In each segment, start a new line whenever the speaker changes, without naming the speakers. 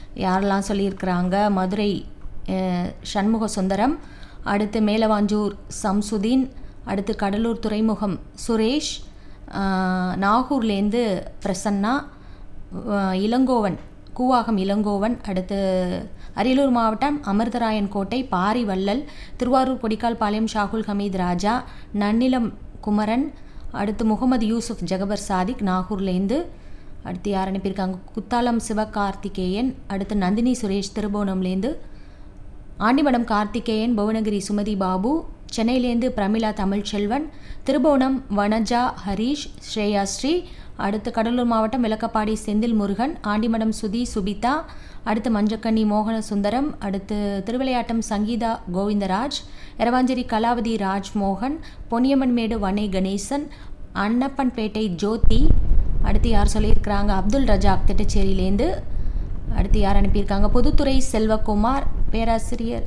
யாரெல்லாம் சொல்லியிருக்கிறாங்க மதுரை அஹ், சண்முக சுந்தரம் அடுத்து மேலவாஞ்சூர் சம்சுதீன் அடுத்து கடலூர் துறைமுகம் சுரேஷ் அஹ், நாகூர்லேருந்து பிரசன்னா அஹ், இளங்கோவன் கூவாகம் இளங்கோவன் அடுத்து அரியலூர் மாவட்டம் அமிர்தராயன் கோட்டை பாரி வள்ளல் திருவாரூர் கொடிக்கால் பாளையம் ஷாகுல் ஹமீத் ராஜா நன்னிலம் குமரன் அடுத்து முகமது யூசுப் ஜகபர் சாதிக் நாகூர்லேருந்து அடுத்து யார் அனுப்பியிருக்காங்க குத்தாலம் சிவகார்த்திகேயன் அடுத்து நந்தினி சுரேஷ் திருபுவனம்லேருந்து ஆண்டிமடம் கார்த்திகேயன் புவனகிரி சுமதி பாபு சென்னையிலேருந்து பிரமிளா தமிழ்ச்செல்வன் திருபுவனம் வனஜா ஹரீஷ் ஸ்ரேயா ஸ்ரீ அடுத்து கடலூர் மாவட்டம் விளக்கப்பாடி செந்தில் முருகன் ஆண்டிமடம் சுதி சுபிதா அடுத்து மஞ்சக்கண்ணி மோகன சுந்தரம் அடுத்து திருவிளையாட்டம் சங்கீதா கோவிந்தராஜ் எரவாஞ்சேரி கலாவதி ராஜ்மோகன் பொன்னியம்மன்மேடு வனை கணேசன் அன்னப்பன்பேட்டை ஜோதி அடுத்து யார் சொல்லியிருக்கிறாங்க அப்துல் ரஜாக் திட்டச்சேரியிலேருந்து அடுத்து யார் அனுப்பியிருக்காங்க பொதுத்துறை செல்வகுமார் பேராசிரியர்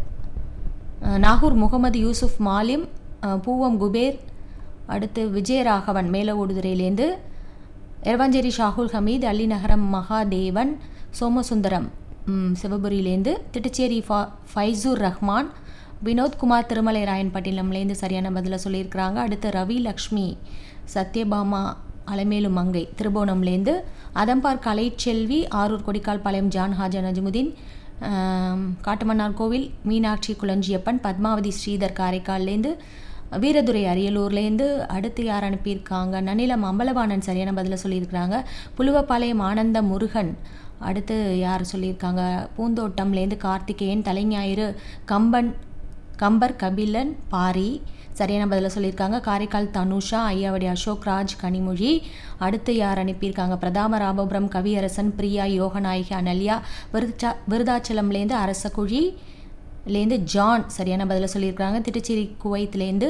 அஹ், நாகூர் முகமது யூசுப் மாலிம் அஹ், பூவம் குபேர் அடுத்து விஜயராகவன் மேலவோடுதுறையிலேருந்து எரவாஞ்சேரி ஷாகுல் ஹமீத் அள்ளிநகரம் மகாதேவன் சோமசுந்தரம் ம், சிவபுரியிலேருந்து திட்டச்சேரி ஃபா ஃபைசூர் ரஹ்மான் வினோத்குமார் திருமலை ராயன்பட்டினம்லேருந்து சரியான பதிலை சொல்லியிருக்கிறாங்க அடுத்து ரவி லக்ஷ்மி சத்யபாமா அலமேலு மங்கை திருபுவனம்லேருந்து அதம்பார் கலைச்செல்வி ஆரூர் கொடிக்கால் பாளையம் ஜான் ஹாஜா நஜ்முதீன் ஆம், காட்டுமன்னார் கோவில் மீனாட்சி குளஞ்சியப்பன் பத்மாவதி ஸ்ரீதர் காரைக்கால்லேருந்து வீரதுரை அரியலூர்லேருந்து அடுத்து யார் அனுப்பியிருக்காங்க நன்னிலம் அம்பலவாணன் சரியான பதிலை சொல்லியிருக்கிறாங்க புலுவப்பாளையம் ஆனந்த முருகன் அடுத்து யார் சொல்லியிருக்காங்க பூந்தோட்டம்லேருந்து கார்த்திகேயன் தலைஞாயிறு கம்பன் கம்பர் கபிலன் பாரி சரியான பதிலை சொல்லியிருக்காங்க காரைக்கால் தனுஷா ஐயாவடி அசோக் ராஜ் கனிமொழி அடுத்து யார் அனுப்பியிருக்காங்க பிரதாம ராமபுரம் கவியரசன் பிரியா யோகநாயகி அனல்யா விருதா விருதாச்சலம்லேருந்து அரசகுழி லேருந்து ஜான் சரியான பதிலை சொல்லியிருக்காங்க திருச்சேரி குவைத்லேருந்து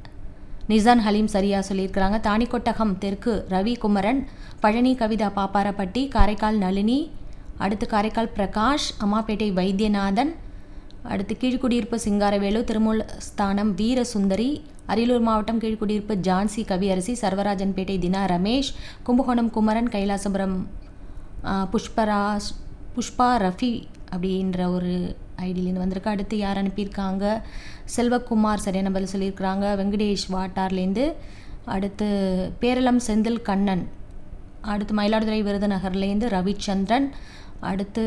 நிசான் ஹலீம் சரியா சொல்லியிருக்கிறாங்க தாணிக்கொட்டகம் தெற்கு ரவி குமரன் பழனி கவிதா பாப்பாரப்பட்டி காரைக்கால் நளினி அடுத்து காரைக்கால் பிரகாஷ் அம்மாப்பேட்டை வைத்தியநாதன் அடுத்து கீழ்குடியிருப்பு சிங்காரவேலு திருமூலஸ்தானம் வீரசுந்தரி அரியலூர் மாவட்டம் கீழ்குடியிருப்பு ஜான்சி கவியரசி சர்வராஜன்பேட்டை தினா ரமேஷ் கும்பகோணம் குமரன் கைலாசபுரம் ஆ, புஷ்பராஜ் புஷ்பா ரஃபி அப்படின்ற ஒரு ஐடியிலேருந்து வந்திருக்கு அடுத்து யார் அனுப்பியிருக்காங்க செல்வகுமார் சரியான பதில் சொல்லியிருக்கிறாங்க வெங்கடேஷ் வாட்டார்லேருந்து அடுத்து பேரளம் செந்தில் கண்ணன் அடுத்து மயிலாடுதுறை விருதுநகர்லேருந்து ரவிச்சந்திரன் அடுத்து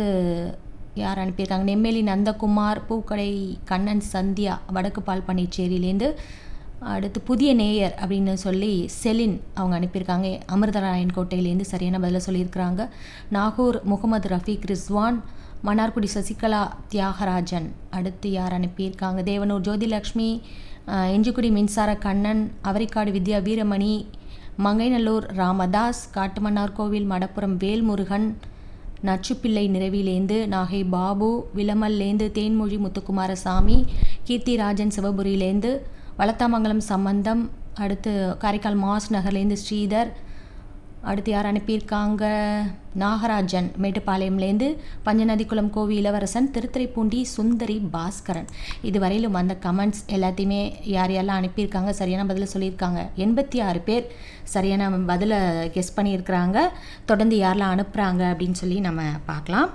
யார் அனுப்பியிருக்காங்க நெம்மேலி நந்தகுமார் பூக்கடை கண்ணன் சந்தியா வடக்கு பால்பண்ணைச்சேரியிலேருந்து அடுத்து புதிய நேயர் அப்படின்னு சொல்லி செலின் அவங்க அனுப்பியிருக்காங்க அமிர்தராயன் கோட்டையிலேருந்து சரியான பதிலை சொல்லியிருக்கிறாங்க நாகூர் முகமது ரஃபீக் ரிஸ்வான் மன்னார்குடி சசிகலா தியாகராஜன் அடுத்து யார் அனுப்பியிருக்காங்க தேவனூர் ஜோதிலக்ஷ்மி அஹ், இஞ்சிக்குடி மின்சார கண்ணன் அவரிக்காடு வித்யா வீரமணி மங்கைநல்லூர் ராமதாஸ் காட்டுமன்னார் கோவில் மடப்புரம் வேல்முருகன் நச்சுப்பிள்ளை நிறைவிலேந்து நாகை பாபு விளமல்லேந்து தேன்மொழி முத்துக்குமாரசாமி கீர்த்திராஜன் சிவபுரியிலேந்து வளத்தாமங்கலம் சம்பந்தம் அடுத்து காரைக்கால் மாஸ் நகர்லேருந்து ஸ்ரீதர் அடுத்து யார் அனுப்பியிருக்காங்க நாகராஜன் மேட்டுப்பாளையம்லேருந்து பஞ்சநதிக்குளம் கோவி இளவரசன் திருத்துறைப்பூண்டி சுந்தரி பாஸ்கரன் இதுவரையிலும் வந்த கமெண்ட்ஸ் எல்லாத்தையுமே யார் யாரெல்லாம் அனுப்பியிருக்காங்க சரியான பதிலை சொல்லியிருக்காங்க எண்பத்தி ஆறு பேர் சரியான பதிலை கெஸ் பண்ணியிருக்கிறாங்க தொடர்ந்து யாரெல்லாம் அனுப்புகிறாங்க அப்படின்னு சொல்லி நம்ம பார்க்கலாம்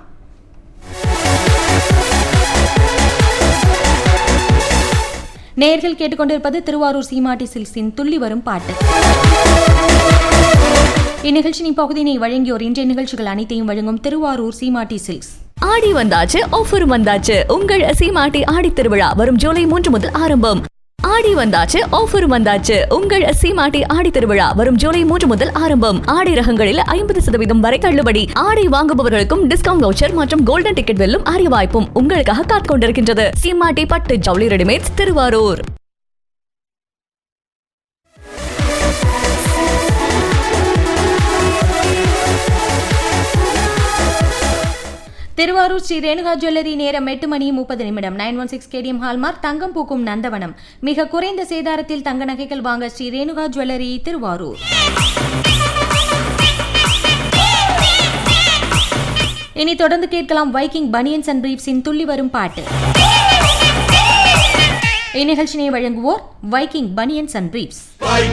நேர்கள் கேட்டுக்கொண்டிருப்பது திருவாரூர் சீமாட்டி சில்க்ஸின் துள்ளி வரும் பாட்டு இந்நிகழ்ச்சியின் இப்பகுதியினை வழங்கியோர் இன்றைய நிகழ்ச்சிகள் அனைத்தையும் வழங்கும் திருவாரூர் சீமாட்டி சில்க்ஸ்
ஆடி வந்தாச்சு ஆஃபர் வந்தாச்சு உங்கள் சீமாட்டி ஆடி திருவிழா வரும் ஜூலை மூன்று முதல் ஆரம்பம் ஆடி வந்தாச்சு ஆஃபர் வந்தாச்சு உங்கள் சீமாட்டி ஆடி திருவிழா வரும் ஜூலை மூன்று முதல் ஆரம்பம் ஆடி ரகங்களில் ஐம்பது சதவீதம் வரை தள்ளுபடி ஆடை வாங்குபவர்களுக்கும் டிஸ்கவுண்ட் வவுச்சர் மற்றும் கோல்டன் டிக்கெட் வெல்லும் அரிய வாய்ப்பும் உங்களுக்காக காத்துக் கொண்டிருக்கின்றது சீமாட்டி பட்டு ஜவுளி ரெடிமேட்ஸ் திருவாரூர்
திருவாரூர் ஸ்ரீ ரேணுகா ஜுவல்லரி நேரம் எட்டு மணி முப்பது நிமிடம் nine one six KDM hallmark தங்கம் பூக்கும் நந்தவனம் மிக குறைந்த சேதாரத்தில் தங்க நகைகள் வாங்க ஸ்ரீ ரேணுகா ஜுவல்லரி திருவாரூர் இனி தொடர்ந்து கேட்கலாம் வைக்கிங் பனியன்ஸ் அண்ட் பிரீப்ஸின் துள்ளி வரும் பாட்டு இந்நிகழ்ச்சியை வழங்குவோர் Viking banians and briefs
Viking